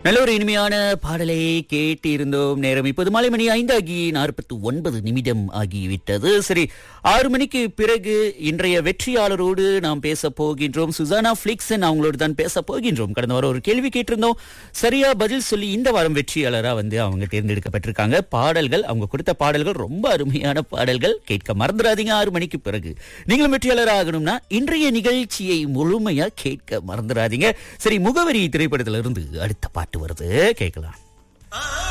நல்ல ஒரு இனிமையான பாடலை கேட்டு இருந்தோம் நேரம் இப்போது மாலை மணி ஐந்தாகி நாற்பத்தி ஒன்பது நிமிடம் ஆகிவிட்டது சரி ஆறு மணிக்கு பிறகு இன்றைய வெற்றியாளரோடு நாம் பேச போகின்றோம் சுசானா பிளிக்சன் அவங்களோடு தான் பேச போகின்றோம் கடந்த வாரம் ஒரு கேள்வி கேட்டிருந்தோம் சரியா பதில் சொல்லி இந்த வாரம் வெற்றியாளரா வந்து அவங்க தேர்ந்தெடுக்கப்பட்டிருக்காங்க பாடல்கள் அவங்க கொடுத்த பாடல்கள் ரொம்ப அருமையான பாடல்கள் கேட்க மறந்துடாதீங்க ஆறு மணிக்கு பிறகு நீங்களும் வெற்றியாளர் ஆகணும்னா இன்றைய நிகழ்ச்சியை முழுமையா கேட்க மறந்துடாதீங்க சரி முகவரி திரைப்படத்திலிருந்து அடுத்த பாட்டு வருது கேட்கலாம்